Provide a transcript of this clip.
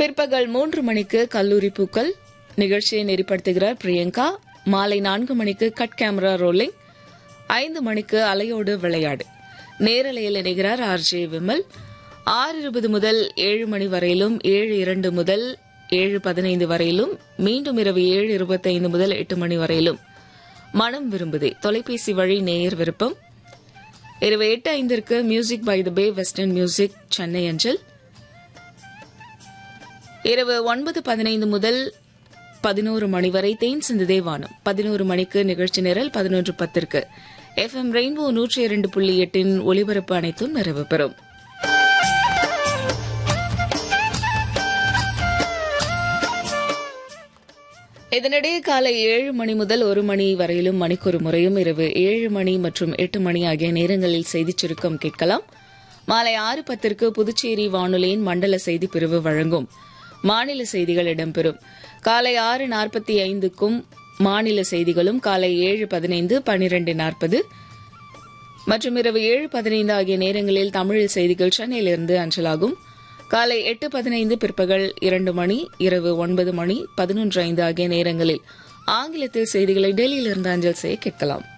பிற்பகல் மூன்று மணிக்கு கல்லூரி பூக்கள் நிகழ்ச்சியை நெறிப்படுத்துகிறார் பிரியங்கா மாலை நான்கு மணிக்கு கட் கேமரா ரோலிங் ஐந்து மணிக்கு அலையோடு விளையாடு நேரலையில் இணைகிறார் ஆர் ஜே விமல் ஆறு இருபது முதல் ஏழு மணி வரையிலும் ஏழு இரண்டு முதல் ஏழு பதினைந்து வரையிலும் மீண்டும் இரவு ஏழு இருபத்தைந்து முதல் எட்டு மணி வரையிலும் மனம் விரும்புதே தொலைபேசி வழி நேயர் விருப்பம் இரவு எட்டு ஐந்திற்கு music by the bay western music Chennai அஞ்சல் இரவு ஒன்பது பதினைந்து முதல் பதினோரு மணி வரை தேன் சிந்துதே வானம் பதினோரு மணிக்கு நிகழ்ச்சி நிரல் பதினொன்று பத்திற்கு எஃப் எம் ரெயின்போ நூற்றி இரண்டு புள்ளி எட்டின் ஒலிபரப்பு அனைத்தும் நிறைவு பெறும் இதனிடையே காலை ஏழு மணி முதல் ஒரு மணி வரையிலும் மணிக்கொரு முறையும் இரவு ஏழு மணி மற்றும் எட்டு மணி ஆகிய நேரங்களில் செய்திச் சுருக்கம் கேட்கலாம் மாலை ஆறு பத்திற்கு புதுச்சேரி வானொலியின் மண்டல செய்தி பிரிவு வழங்கும் மாநில செய்திகள் இடம்பெறும் காலை ஆறு நாற்பத்தி ஐந்துக்கும் மாநில செய்திகளும் காலை ஏழு பதினைந்து பனிரெண்டு நாற்பது மற்றும் இரவு ஏழு பதினைந்து ஆகிய நேரங்களில் தமிழில் செய்திகள் சென்னையிலிருந்து அஞ்சலாகும் காலை எட்டு பதினைந்து பிற்பகல் இரண்டு மணி இரவு ஒன்பது மணி பதினொன்று ஐந்து ஆகிய நேரங்களில் ஆங்கிலத்தில் செய்திகளை டெல்லியிலிருந்து அஞ்சல் செய்ய கேட்கலாம்